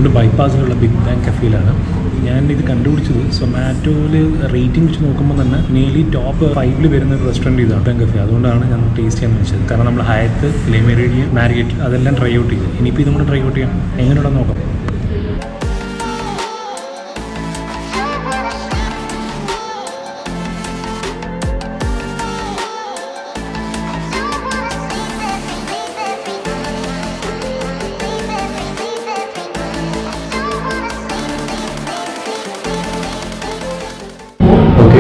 നമ്മുടെ ബൈപ്പാസിലുള്ള big bang കഫേയിലാണ് ഞാൻ ഇത് കണ്ടുപിടിച്ചത് സൊമാറ്റോയിൽ റേറ്റിംഗ് വെച്ച് നോക്കുമ്പോൾ തന്നെ നിയർലി ടോപ്പ് ഫൈവിൽ വരുന്ന ഒരു റെസ്റ്റോറൻറ്റ് ഇതാണ് ബാങ് കഫേ അതുകൊണ്ടാണ് ഞാൻ ടേസ്റ്റ് ചെയ്യാൻ വെച്ചത് കാരണം നമ്മൾ ഹയത്ത് ലെമേറേഡിയൻ മാരിഗേറ്റ് അതെല്ലാം ട്രൈ ഔട്ട് ചെയ്തു ഇനിയിപ്പോൾ ഇത് നമ്മൾ ട്രൈ ഔട്ട് ചെയ്യാം എങ്ങനെയുണ്ടെന്ന് നോക്കാം ഓക്കെ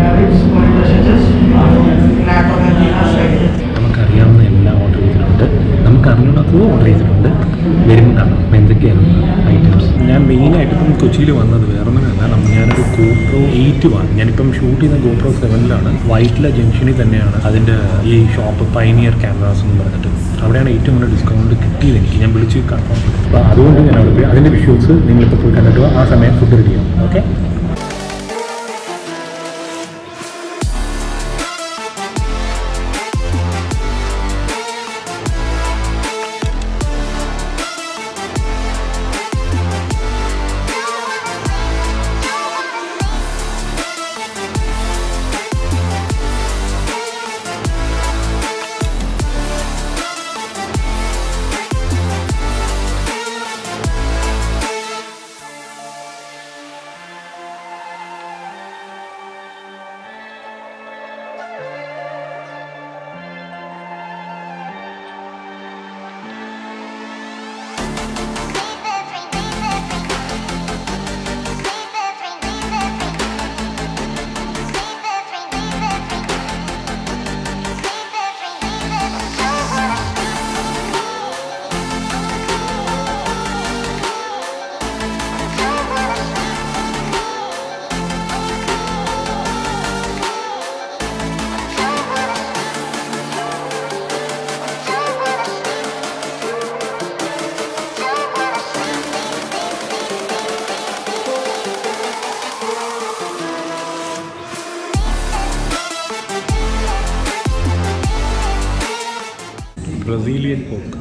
നമുക്കറിയാവുന്ന എല്ലാം ഓർഡർ ചെയ്തിട്ടുണ്ട് നമുക്ക് അറിഞ്ഞൂടാത്തത് ഓർഡർ ചെയ്തിട്ടുണ്ട് വരുന്നതാണ് അപ്പോൾ എന്തൊക്കെയാണ് ഐറ്റംസ് ഞാൻ മെയിനായിട്ട് ഇപ്പം കൊച്ചിയിൽ വന്നത് വേറെ ഒന്നുമല്ല നമ്മൾ ഞാനൊരു ഗോപ്രോ എയ്റ്റ് വാങ്ങി ഞാനിപ്പം ഷൂട്ട് ചെയ്യുന്ന ഗോപ്രോ സെവനിലാണ് വൈറ്റില ജംഗ്ഷനിൽ തന്നെയാണ് അതിൻ്റെ ഈ ഷോപ്പ് പൈനിയർ ക്യാമറാസ് എന്ന് പറഞ്ഞിട്ട് അവിടെയാണ് ഏറ്റവും കൂടുതൽ ഡിസ്കൗണ്ട് കിട്ടിയത് എനിക്ക് ഞാൻ വിളിച്ച് കൺഫേം ചെയ്തു അപ്പോൾ അതുകൊണ്ട് ഞാൻ അവിടെ പോയി അതിൻ്റെ വിഷ്വൽസ് നിങ്ങളിപ്പോൾ പോയി കണ്ടിട്ട് വാ. ആ സമയം ഫുഡ് റെഡി ചെയ്യാം okay Brazilian pork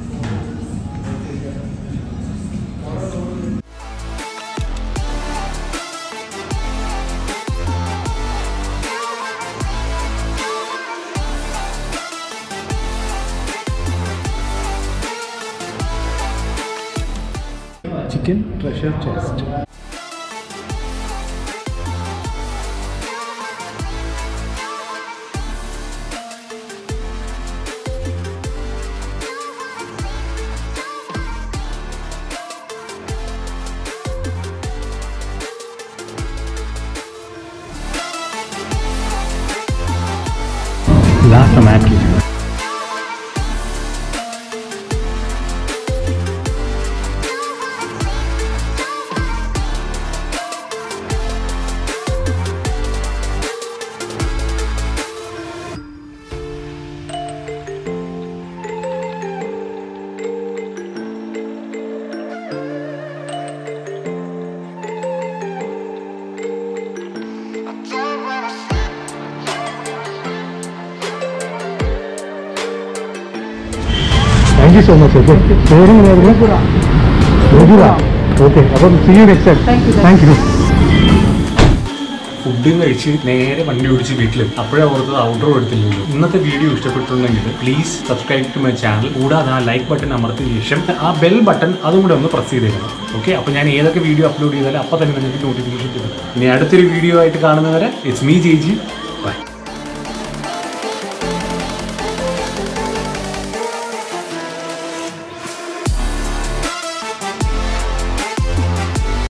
chicken treasure chest La Famaki. Thank you so much okay പേരെങ്ങനെയായിരുന്നു രജുര ഓക്കെ അപ്പം see you next time thank you ഫുഡും കഴിച്ച് നേരെ വണ്ടി ഓടിച്ച് വീട്ടിലും അപ്പോഴേ ഓർത്തത് ഔട്ട്ഡോർ എടുത്തില്ലല്ലോ ഇന്നത്തെ വീഡിയോ ഇഷ്ടപ്പെട്ടിട്ടുണ്ടെങ്കിൽ please subscribe to my channel കൂടാതെ ആ ലൈക്ക് ബട്ടൺ അമർത്തിയ ശേഷം ആ ബെൽ ബട്ടൺ അതും കൂടെ ഒന്ന് പ്രസ് ചെയ്തേക്കണം ഓക്കെ അപ്പോൾ ഞാൻ ഏതൊക്കെ വീഡിയോ അപ്ലോഡ് ചെയ്താലും അപ്പോൾ തന്നെ നിങ്ങൾക്ക് നോട്ടിഫിക്കേഷൻ കിട്ടും ഇനി അടുത്തൊരു വീഡിയോ ആയിട്ട് കാണുന്നവരെ ഇറ്റ്സ് മീ ജി